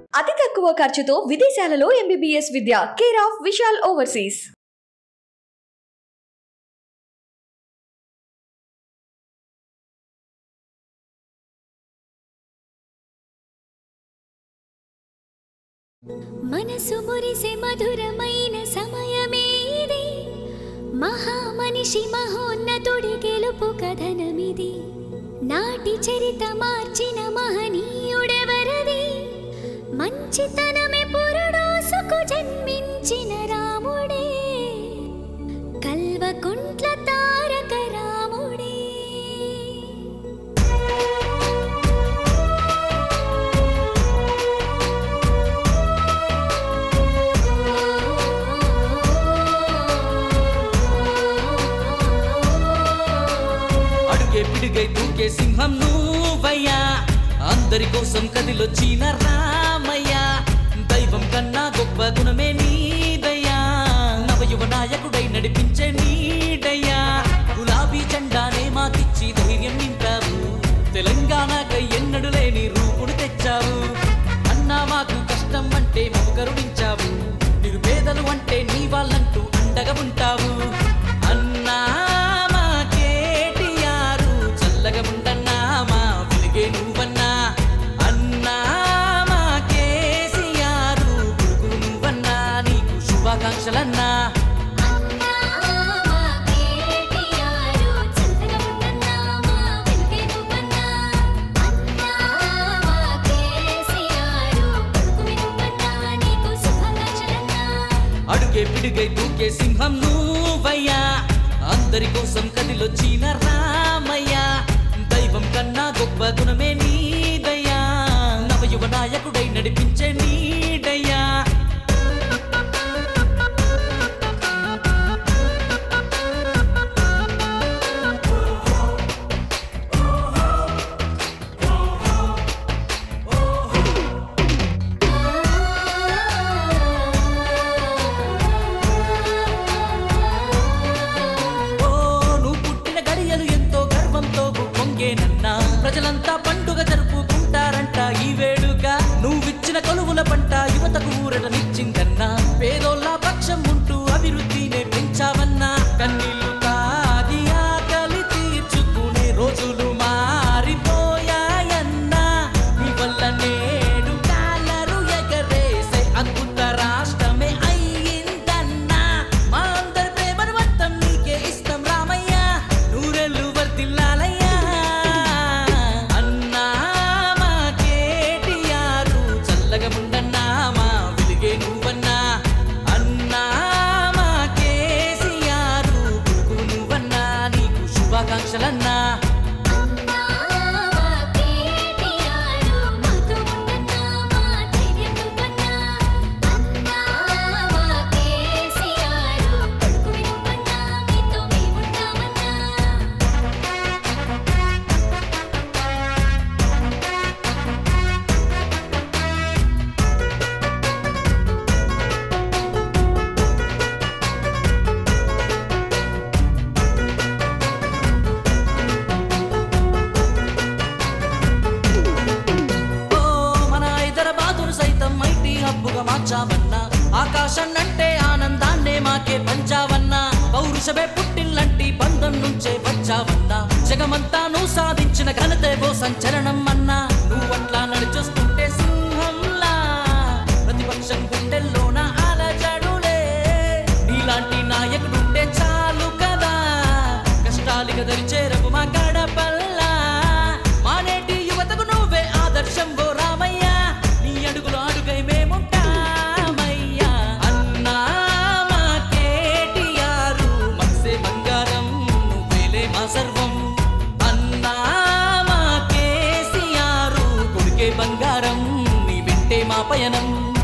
అతి తక్కువ ఖర్చుతో విదేశాలలో ఎంబీబీఎస్ విద్య కేర్ ఆఫ్ విశాల్ ఓవర్సీస్ మనసు మురిసే మధురమైన సమయమే ఇది మహామనిషి మహోన్నతుడి గెలుపు కథనమిది నాటి చరిత మార్చిన మహనీయుడెవరది మంచితనమే పురుడోసుకు జన్మించిన రాముడే కల్వకుంట్ల తారక రాముడే అడుగే పిడుగై దూకే సింహం నువ్వయ్యా అందరి కోసం కదిలొచ్చిన రామయ్య దైవం కన్నా గొప్ప గుణమే నీదయ్యా నవయువ నాయకుడై నడిపించే నీడయ్యా గులాబీ జెండానే మాకిచ్చి ధైర్యం నింపావు తెలంగాణకై ఎన్నడు లేని రూపుడు తెచ్చావు అన్నా మాకు కష్టం అంటే మము కరుణించావు నిరుపేదలు అంటే నీ వాళ్ళంటూ అండగా ఉంటావు అన్నా మా కేటీఆర్ చల్లగా ఉండన్నా మా వెలుగే నువ్వన్నా అన్నా మా కేసీఆర్ కొడుకు నువ్వన్నా నీకు శుభాకాంక్షలన్నా అన్నా మా కేటీఆర్ చల్లగా ఉండన్నా మా వెలుగే నువ్వన్నా అన్నా మా కేసీఆర్ కొడుకువి నువ్వన్నా నీకు శుభాకాంక్షలన్నా అడుగే పిడుగై దూకే సింహం నువ్వయ్యా అందరి కోసం కదిలొచ్చిన రామయ్య దైవం కన్నా గొప్ప గుణమే నీదయ్యా నవయువ నాయకుడై నడిపించే నీడయ్యా ఓ నువ్వు పుట్టిన గడియలు ఎంతో గర్వంతో పొంగేనన్నా ప్రజలంతా పండుగ జరుపుకుంటారంట ఈ వేడుక నువ్విచ్చిన కొలువుల పంట యువతకు ఊరటనిచ్చిందన్నా పేదోళ్ళ పక్షం ఉంటూ అభివృద్ధినే పెంచావన్నా కన్నీళ్లు తాగి ఆకలి తీర్చుకునే రోజులు మారిపోయాయన్నా నీ వల్ల నేడు డాలరు ఎగరేసే అద్భుత రాష్ట్రమే అయ్యిందన్నా మా అందరి ప్రేమను మొత్తం నీకే ఇష్టం రామయ్య నూరెళ్ళు వర్తిల్లాలయ్యా అన్నా మా కేటీఆర్ చల్లగా ఉండన్నా మా వెలుగే నువ్వన్నా అన్నా మా కేసీఆర్ కొడుకు నువ్వన్నా నీకు శుభాకాంక్షలన్నా అన్నా మా కేటీఆర్ మాతో ఉండన్నా మా ధైర్యం నువ్వన్నా అన్నా మా కేసీఆర్ కొడుకువి నువ్వన్నా మీతో మేముంటామన్నా ఓ మన హైదరాబాదును సైతం ఐటీ హబ్బుగా మార్చావన్నా ఆకాశాన్నంటే ఆనందాన్నే మాకే పంచావన్నా పౌరుషమే పుట్టిల్లంటి బంధం నుంచే వచ్చావన్నా జగమంతా నువ్వు సాధించిన ఘనతే ఓ సంచలనం అన్నా నువ్వట్లా నడిచొస్తుంటే సింహంలా ప్రతిపక్షం గుండెల్లోన అలజడులే నీలాంటి నాయకుడుంటే చాలు కదా కష్టాలిక దరిచేరకు మా గడపల్లా మానేటి యువతకు నువ్వే ఆదర్శం ఓ రామయ్య నీ అడుగులు అడుగై మేముంటామయ్యా అన్నా మా కేటీఆర్ మనసే బంగారం నువ్వేలే మా సర్వం అన్నా మా కేసీఆర్ కొడుకే బంగారం నీ వింటే మా పయనం